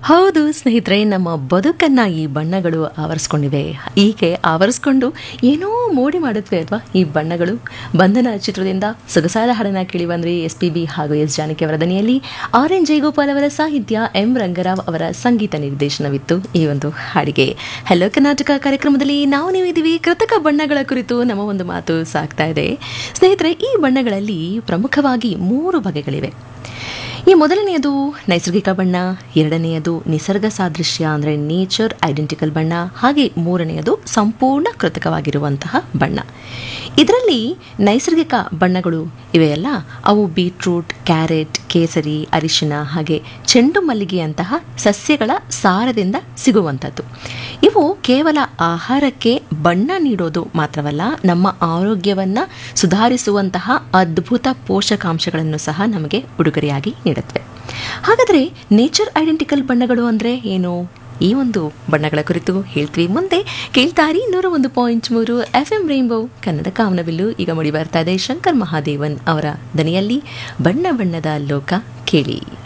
ಹೌದು ಸ್ನೇಹಿತರೆ ನಮ್ಮ ಬದುಕನ್ನ ಈ ಬಣ್ಣಗಳು ಆವರಿಸ್ಕೊಂಡಿವೆ ಹೀಗೆ ಆವರಿಸ್ಕೊಂಡು ಏನೋ ಮೋಡಿ ಮಾಡುತ್ತವೆ ಅಲ್ವಾ ಈ ಬಣ್ಣಗಳು ಬಂಧನ ಚಿತ್ರದಿಂದ ಸೊಗಸಾದ ಹಾಡನ್ನ ಕೇಳಿ ಬಂದ್ರಿ ಎಸ್ ಪಿ ಬಿ ಹಾಗೂ ಎಸ್ ಜಾನಕಿ ಅವರ ದನಿಯಲ್ಲಿ ಆರ್ ಎನ್ ಜಯಗೋಪಾಲ್ ಅವರ ಸಾಹಿತ್ಯ ಎಂ ರಂಗರಾವ್ ಅವರ ಸಂಗೀತ ನಿರ್ದೇಶನವಿತ್ತು ಈ ಒಂದು ಹಾಡಿಗೆ ಹೆಲೋ ಕರ್ನಾಟಕ ಕಾರ್ಯಕ್ರಮದಲ್ಲಿ ನಾವು ನೀವಿದ್ದೀವಿ ಕೃತಕ ಬಣ್ಣಗಳ ಕುರಿತು ನಮ್ಮ ಒಂದು ಮಾತು ಸಾಗ್ತಾ ಇದೆ ಸ್ನೇಹಿತರೆ ಈ ಬಣ್ಣಗಳಲ್ಲಿ ಪ್ರಮುಖವಾಗಿ ಮೂರು ಬಗೆಗಳಿವೆ ಈ ಮೊದಲನೆಯದು ನೈಸರ್ಗಿಕ ಬಣ್ಣ ಎರಡನೆಯದು ನಿಸರ್ಗ ಸಾದೃಶ್ಯ ಅಂದರೆ ನೇಚರ್ ಐಡೆಂಟಿಕಲ್ ಬಣ್ಣ ಹಾಗೆ ಮೂರನೆಯದು ಸಂಪೂರ್ಣ ಕೃತಕವಾಗಿರುವಂತಹ ಬಣ್ಣ ಇದರಲ್ಲಿ ನೈಸರ್ಗಿಕ ಬಣ್ಣಗಳು ಇವೆಯಲ್ಲ ಅವು ಬೀಟ್ರೂಟ್ ಕ್ಯಾರೆಟ್ ಕೇಸರಿ ಅರಿಶಿನ ಹಾಗೆ ಚೆಂಡು ಮಲ್ಲಿಗೆಯಂತಹ ಸಸ್ಯಗಳ ಸಾರದಿಂದ ಸಿಗುವಂಥದ್ದು ಇವು ಕೇವಲ ಆಹಾರಕ್ಕೆ ಬಣ್ಣ ನೀಡೋದು ಮಾತ್ರವಲ್ಲ ನಮ್ಮ ಆರೋಗ್ಯವನ್ನು ಸುಧಾರಿಸುವಂತಹ ಅದ್ಭುತ ಪೋಷಕಾಂಶಗಳನ್ನು ಸಹ ನಮಗೆ ಉಡುಗೊರೆಯಾಗಿ ನೀಡುತ್ತವೆ ಹಾಗಾದರೆ ನೇಚರ್ ಐಡೆಂಟಿಕಲ್ ಬಣ್ಣಗಳು ಅಂದರೆ ಏನು ಈ ಒಂದು ಬಣ್ಣಗಳ ಕುರಿತು ಹೇಳ್ತೀವಿ ಮುಂದೆ ಕೇಳ್ತಾರಿ ನೂರ ಒಂದು ಪಾಯಿಂಟ್ ಮೂರು ಎಫ್ ಎಂ ರೈನ್ಬೋ ಕನ್ನಡ ಕಾಮನಬಿಲ್ಲು ಈಗ ಮುಡಿ ಬರ್ತಾ ಇದೆ ಶಂಕರ್ ಮಹಾದೇವನ್ ಅವರ ದನಿಯಲ್ಲಿ ಬಣ್ಣ ಬಣ್ಣದ ಲೋಕ ಕೇಳಿ